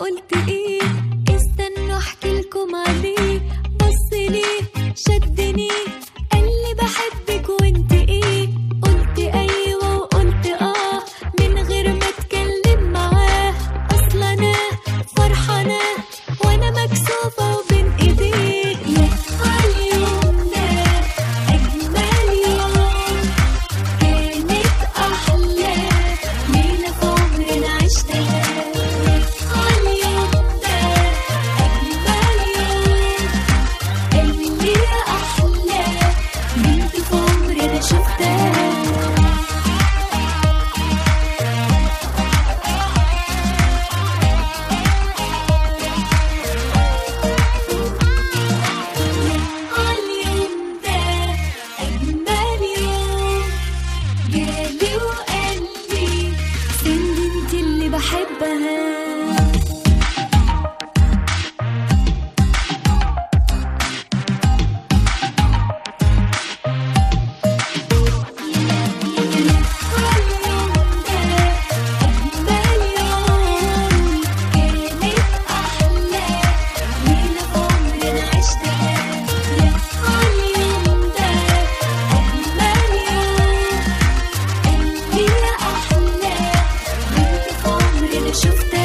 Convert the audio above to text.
قلت ايه استنوا احكي لكم عليه بص ليه شدني قال لي بحبك وانت ايه قلت ايوه وقلت اه من غير ما اتكلم معاه اصل انا فرحانه وانا مكسوفه وبين ايديه يا اليوم ده اجمل يوم كانت أحلى ليلة في عمرنا عشتها اليوم ده أجمل يوم اللي أحلى بنت في عمرنا شفتها اليوم ده أجمل يوم جالي وقال لي سندي انت اللي بحبها شفتها